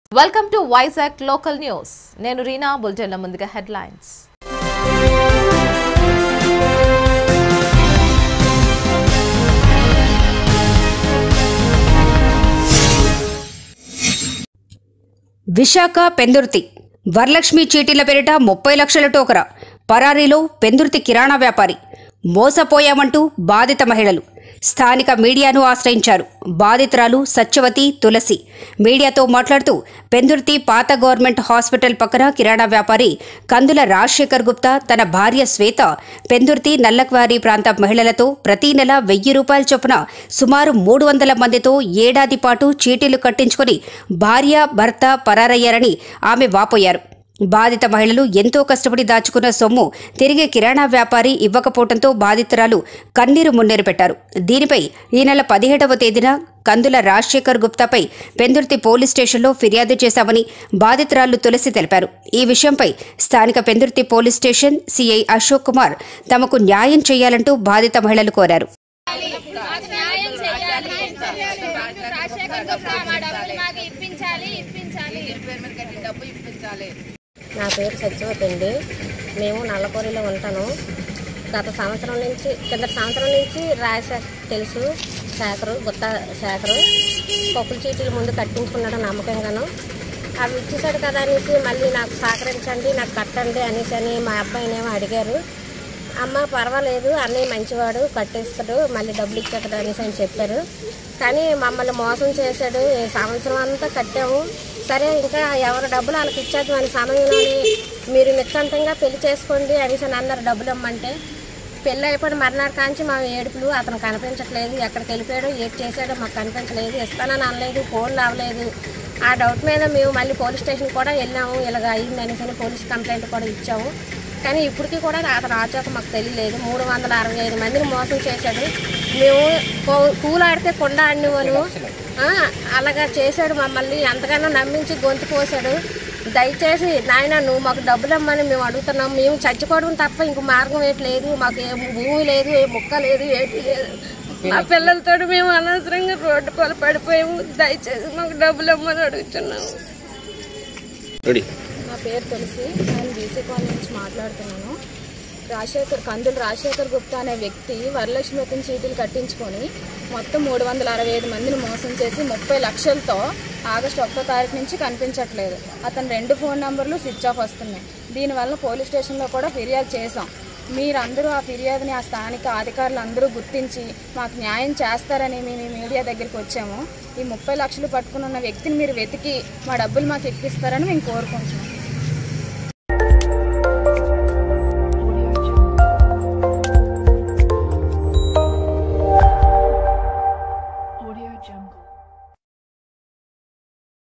welcome to Vizag local news నేను రీనా బులెటిన్ల ముందుగా హెడ్లైన్స్ విశాఖ పెందుర్తి వరలక్ష్మి చీటీల పేరిట ముప్పై లక్షల టోకరా పరారీలో పెందుర్తి కిరాణా వ్యాపారి మోసపోయామంటూ బాధిత మహిళలు స్థానిక మీడియాను ఆశ్రయించారు బాధితురాలు సత్యవతి తులసి మీడియాతో మాట్లాడుతూ పెందుర్తి పాత గవర్నమెంట్ హాస్పిటల్ పక్కన కిరాణా వ్యాపారి కందుల రాజశేఖర్ గుప్తా తన భార్య శ్వేత పెందుర్తి నల్లక్వారి ప్రాంత మహిళలతో ప్రతి నెల వెయ్యి రూపాయల చొప్పున సుమారు మూడు వందల మందితో ఏడాది పాటు చీటీలు కట్టించుకుని భార్య భర్త పరారయ్యారని ఆమె వాపోయారు బాధిత మహిళలు ఎంతో కష్టపడి దాచుకున్న సొమ్ము తిరిగి కిరాణా వ్యాపారి ఇవ్వకపోవడంతో బాధితురాలు కన్నీరు మున్నీరు పెట్టారు దీనిపై ఈ నెల పదిహేడవ తేదీన కందుల రాజశేఖర్ గుప్తాపై పెందుర్తి పోలీస్ స్టేషన్లో ఫిర్యాదు చేశామని బాధితురాలు తులసి తెలిపారు ఈ విషయంపై స్థానిక Pendurthi police station CI Ashok Kumar తమకు న్యాయం చేయాలంటూ బాధిత మహిళలు కోరారు మాకు న్యాయం చేయాలి రాజశేఖర్ గుప్తా మా డబ్బులు మాకు ఇప్పించాలి ఇప్పించాలి నా పేరు సత్యవతి అండి మేము నల్లకొరిలో ఉంటాను గత సంవత్సరం నుంచి కింద సంవత్సరం నుంచి రాజశేఖర్ తెలుసు శేఖరు గుత్త శేఖరు పప్పుల చీటీలు ముందు కట్టించుకున్నాడు నమ్మకంగాను అవి ఇచ్చేసాడు కదా అనేసి మళ్ళీ నాకు సహకరించండి నాకు కట్టండి అనేసి అని మా అబ్బాయినేమో అడిగారు అమ్మ పర్వాలేదు అన్నయ్య మంచివాడు కట్టేస్తాడు మళ్ళీ డబ్బులు ఇచ్చేస్తాడు అనేసి అని చెప్పారు కానీ మమ్మల్ని మోసం చేశాడు ఈ సంవత్సరం అంతా కట్టాము సరే ఇంకా ఎవరి డబ్బులు వాళ్ళకి ఇచ్చేద్దాం అనే సమయంలోనే మీరు నిశ్చంతంగా పెళ్లి చేసుకోండి అనేసి అని అన్నారు డబ్బులు ఇమ్మంటే పెళ్ళి అయిపోయిన మర్నాడు కాంచి మా ఏడుపులు అతను కనిపించట్లేదు ఎక్కడికి వెళ్ళిపోయాడో ఏది చేశాడో మాకు కనిపించలేదు ఇస్తానని అనలేదు ఫోన్లు అవ్వలేదు ఆ డౌట్ మీద మేము మళ్ళీ పోలీస్ స్టేషన్ కూడా వెళ్ళాము ఇలాగ అయింది అనేసి అని పోలీస్ కంప్లైంట్ కూడా ఇచ్చాము కానీ ఇప్పటికీ కూడా అతను ఆచోక మాకు తెలియలేదు మూడు వందల అరవై ఐదు మందిని మోసం చేశాడు మేము కూ- కూలాడితే కొండ అన్నివను అలాగా చేశాడు మమ్మల్ని ఎంతగానో నమ్మించి గొంతు కోసాడు దయచేసి నాయన నువ్వు మాకు డబ్బులు ఇమ్మని మేము అడుగుతున్నాం మేము చచ్చిపోవడం తప్ప ఇంక మార్గం ఏంటి లేదు మాకు ఏ భూమి లేదు ఏ ముక్క లేదు ఏంటి లేదు మా పిల్లలతో మేము అనవసరంగా రోడ్డు పాలు పడిపోయాము దయచేసి మాకు డబ్బులు ఇమ్మని అడుగుతున్నాము నా పేరు తులసి నేను బీసీ కాలనీ నుంచి మాట్లాడుతున్నాను రాజశేఖర్ కందులు రాజశేఖర్ గుప్తా అనే వ్యక్తి వరలక్ష్మి అతని చీటీలు కట్టించుకొని మొత్తం మూడు వందల అరవై ఐదు మందిని మోసం చేసి ముప్పై లక్షలతో ఆగస్టు ఒకటో తారీఖు నుంచి కనిపించట్లేదు అతని రెండు ఫోన్ నంబర్లు స్విచ్ ఆఫ్ వస్తున్నాయి దీనివల్ల పోలీస్ స్టేషన్లో కూడా ఫిర్యాదు చేశాం మీరందరూ ఆ ఫిర్యాదుని ఆ స్థానిక అధికారులు అందరూ గుర్తించి మాకు న్యాయం చేస్తారని మేము ఈ మీడియా దగ్గరికి వచ్చాము ఈ ముప్పై లక్షలు పట్టుకుని ఉన్న వ్యక్తిని మీరు వెతికి మా డబ్బులు మాకు ఇప్పిస్తారని మేము కోరుకుంటున్నాం